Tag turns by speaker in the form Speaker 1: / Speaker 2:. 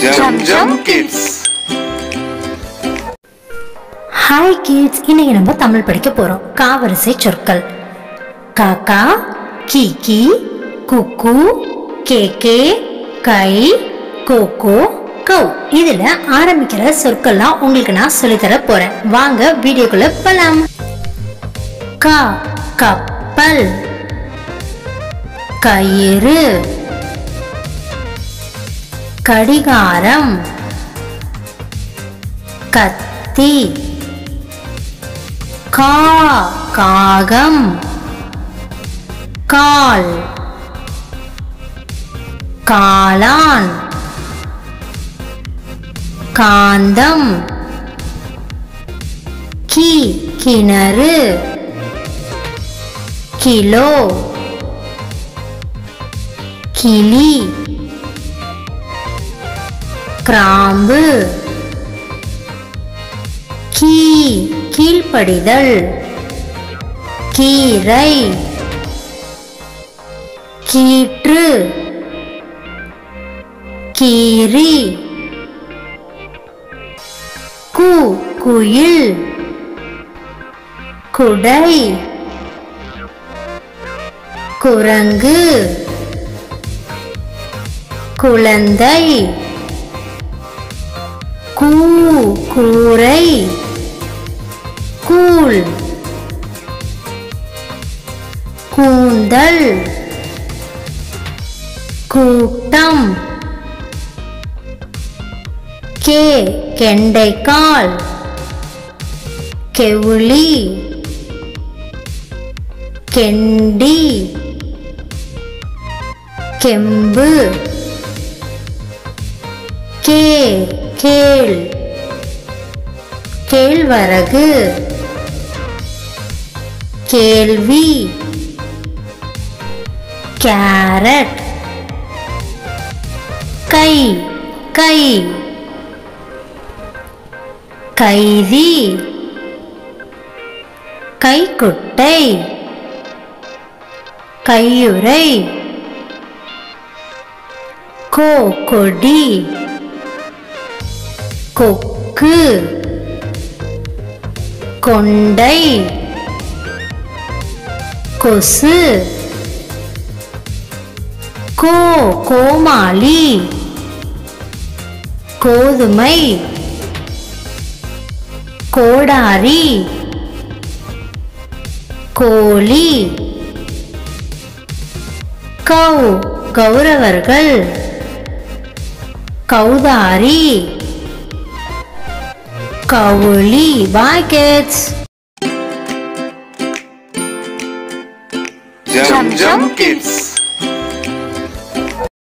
Speaker 1: Jum Jum Kids.
Speaker 2: Hi kids இன்னைக்கு நம்ம தமிழ் படிக்க போறோம் காவரிசை சொற்கள் காக்கா கீகி குக்கு கேகே கை கோகோ கௌ இதுல ஆரம்பிக்கிற சொற்கள்லாம் உங்களுக்கு நான் சொல்லித்தர போறேன் வாங்க வீடியோக்குள்ள போலாம் கா கப்பல் கயிறு கடிகாரம் கத்தி கா காகம் கால் காளான் காந்தம் கி கிணறு கிலோ கிளி கிராம்பு கீ கீழ்ப்படிதல் கீரை கீற்று கீரி கு குயில் குடை குரங்கு குழந்தை கூ கூரை கூல் கூந்தல் கூட்டம் கே கெண்டைக்கால் கெவுளி கெண்டி கெம்பு கே கேள் கேழ்வரகு கேள்வி கேரட் கை கை கைதி கைக்குட்டை கையுறை கோ கொடி கொக்கு கொண்டை கொசு கோ கோமாளி கோதுமை கோடாரி கோழி கௌ கௌரவர்கள் கௌதாரி கவுளி bye kids
Speaker 1: Jum Jum Kids.